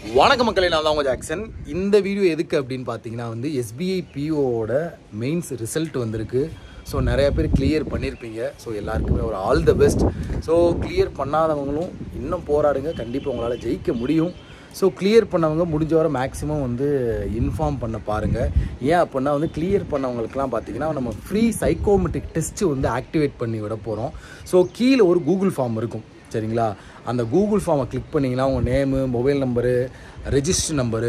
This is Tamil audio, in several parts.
வணக்கம் மக்களே நான் தான் உங்கள் ஜாக்சன் இந்த வீடியோ எதுக்கு அப்படின்னு பார்த்தீங்கன்னா வந்து எஸ்பிஐ பிஓவோட மெயின்ஸ் ரிசல்ட் வந்திருக்கு ஸோ நிறைய பேர் கிளியர் பண்ணியிருப்பீங்க ஸோ எல்லாருக்குமே ஒரு all the best so clear பண்ணாதவங்களும் இன்னும் போராடுங்க கண்டிப்பாக உங்களால் ஜெயிக்க முடியும் ஸோ கிளியர் பண்ணவங்க முடிஞ்ச வரை மேக்ஸிமம் வந்து இன்ஃபார்ம் பண்ண பாருங்கள் ஏன் அப்படின்னா வந்து கிளியர் பண்ணவங்களுக்குலாம் பார்த்தீங்கன்னா நம்ம ஃப்ரீ சைக்கோமெட்ரிக் டெஸ்ட்டு வந்து ஆக்டிவேட் பண்ணி விட போகிறோம் ஸோ கீழே ஒரு கூகுள் ஃபார்ம் இருக்கும் சரிங்களா அந்த கூகுள் ஃபார்மை கிளிக் பண்ணிங்கன்னா உங்கள் name mobile number register number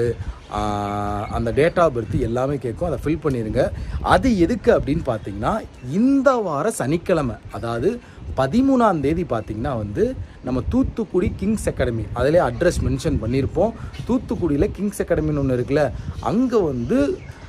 அந்த டேட் ஆஃப் பர்த் எல்லாமே கேட்கும் அதை ஃபில் பண்ணிடுங்க அது எதுக்கு அப்படின்னு பார்த்தீங்கன்னா இந்த வார சனிக்கிழமை அதாவது பதிமூணாம் தேதி பார்த்தீங்கன்னா வந்து நம்ம தூத்துக்குடி கிங்ஸ் அகாடமி அதிலே அட்ரஸ் மென்ஷன் பண்ணியிருப்போம் தூத்துக்குடியில் கிங்ஸ் அகாடமின்னு ஒன்று இருக்குல்ல அங்கே வந்து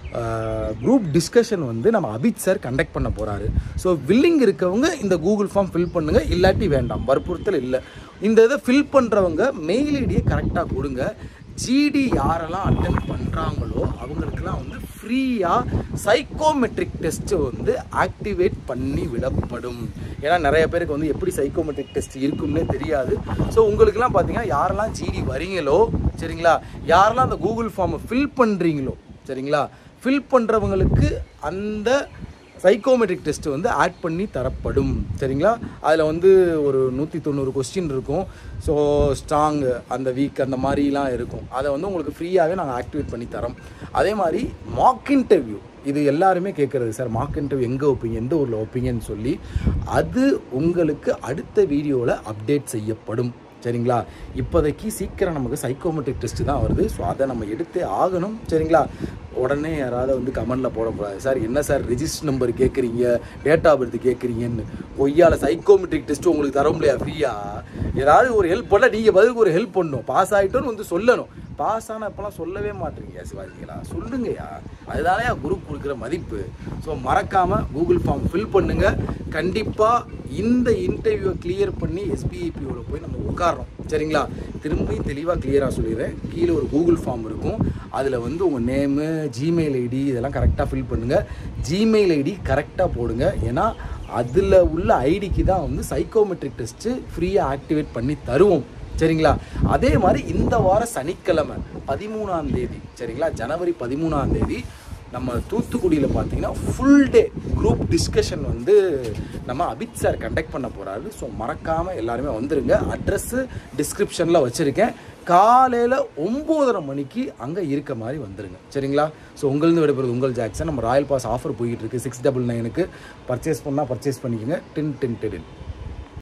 குரூப் டிஸ்கஷன் வந்து நம்ம அபித் சார் கண்டக்ட் பண்ண போகிறாரு ஸோ வில்லிங் இருக்கவங்க இந்த கூகுள் ஃபார்ம் ஃபில் பண்ணுங்கள் இல்லாட்டி வேண்டாம் வற்புறுத்தல் இல்லை இந்த இதை ஃபில் பண்ணுறவங்க மெயில் ஐடியை கரெக்டாக கொடுங்க ஜிடி யாரெல்லாம் அட்டன் பண்ணுறாங்களோ அவங்களுக்கெல்லாம் வந்து ஃப்ரீயாக சைக்கோமெட்ரிக் டெஸ்ட்டு வந்து ஆக்டிவேட் பண்ணி விடப்படும் ஏன்னா நிறைய பேருக்கு வந்து எப்படி சைக்கோமெட்ரிக் டெஸ்ட் இருக்கும்னே தெரியாது ஸோ உங்களுக்குலாம் பார்த்தீங்கன்னா யாரெல்லாம் ஜிடி வரீங்களோ சரிங்களா யாரெல்லாம் அந்த கூகுள் ஃபார்மை ஃபில் பண்ணுறீங்களோ சரிங்களா ஃபில் பண்ணுறவங்களுக்கு அந்த சைக்கோமெட்ரிக் டெஸ்ட் வந்து ஆட் பண்ணி தரப்படும் சரிங்களா அதில் வந்து ஒரு நூற்றி தொண்ணூறு கொஸ்டின் இருக்கும் ஸோ ஸ்ட்ராங் அந்த வீக் அந்த மாதிரிலாம் இருக்கும் அதை வந்து உங்களுக்கு ஃப்ரீயாகவே நாங்கள் ஆக்டிவேட் பண்ணி தரோம் அதே மாதிரி மாக் இன்டர்வியூ இது எல்லாருமே கேட்குறது சார் மார்க் இன்டர்வியூ எங்கே வைப்பீங்க எந்த ஊரில் வைப்பீங்கன்னு சொல்லி அது உங்களுக்கு அடுத்த வீடியோவில் அப்டேட் செய்யப்படும் சரிங்களா இப்போதைக்கு சீக்கிரம் நமக்கு சைக்கோமெட்ரிக் டெஸ்ட் தான் வருது ஸோ அதை நம்ம எடுத்தே ஆகணும் சரிங்களா உடனே யாராவது வந்து கமெண்டில் போடக்கூடாது சார் என்ன சார் ரிஜிஸ்டர் நம்பர் கேட்குறீங்க டேட் ஆஃப் பர்த் கேட்குறீங்கன்னு பொய்யால சைக்கோமெட்ரிக் டெஸ்ட் உங்களுக்கு தர முடியாது ஃப்ரீயா ஏதாவது ஒரு ஹெல்ப் பண்ணால் நீங்கள் பதிலுக்கு ஒரு ஹெல்ப் பண்ணணும் பாஸ் ஆகிட்டோன்னு வந்து சொல்லணும் பாஸ் ஆன இப்போலாம் சொல்லவே மாட்டீங்க சிவாஜிங்களா சொல்லுங்கய்யா அதுதானே குரூப் கொடுக்குற மதிப்பு ஸோ மறக்காமல் கூகுள் ஃபார்ம் ஃபில் பண்ணுங்கள் கண்டிப்பாக இந்த இன்டர்வியூவை கிளியர் பண்ணி எஸ்பிஐபியோவில் போய் நம்ம உட்காரோம் சரிங்களா திரும்பியும் தெளிவாக கிளியராக சொல்லிடுறேன் கீழே ஒரு கூகுள் ஃபார்ம் இருக்கும் அதில் வந்து உங்கள் நேமு ஜிமெயில் ஐடி இதெல்லாம் கரெக்டாக ஃபில் பண்ணுங்கள் ஜிமெயில் ஐடி கரெக்டாக போடுங்க ஏன்னா அதில் உள்ள ஐடிக்கு தான் வந்து சைக்கோமெட்ரிக் டெஸ்ட்டு ஃப்ரீயாக ஆக்டிவேட் பண்ணி தருவோம் சரிங்களா அதே மாதிரி இந்த வாரம் சனிக்கிழமை பதிமூணாம் தேதி சரிங்களா ஜனவரி பதிமூணாம் தேதி நம்ம தூத்துக்குடியில் பார்த்தீங்கன்னா ஃபுல் டே குரூப் டிஸ்கஷன் வந்து நம்ம அபித் சார் கண்டக்ட் பண்ண போகிறாரு ஸோ மறக்காமல் எல்லாருமே வந்துருங்க அட்ரஸ்ஸு டிஸ்கிரிப்ஷனில் வச்சுருக்கேன் காலையில் ஒம்போதரை மணிக்கு அங்கே இருக்க மாதிரி வந்துருங்க சரிங்களா ஸோ உங்கள்ந்து விடைபெறுது உங்கள் ஜாக்சன் நம்ம ராயல் பாஸ் ஆஃபர் போய்கிட்டு இருக்கு சிக்ஸ் டபுள் நைனுக்கு பர்ச்சேஸ் பண்ணால் பர்ச்சேஸ் பண்ணிக்கோங்க டின் டின் டின்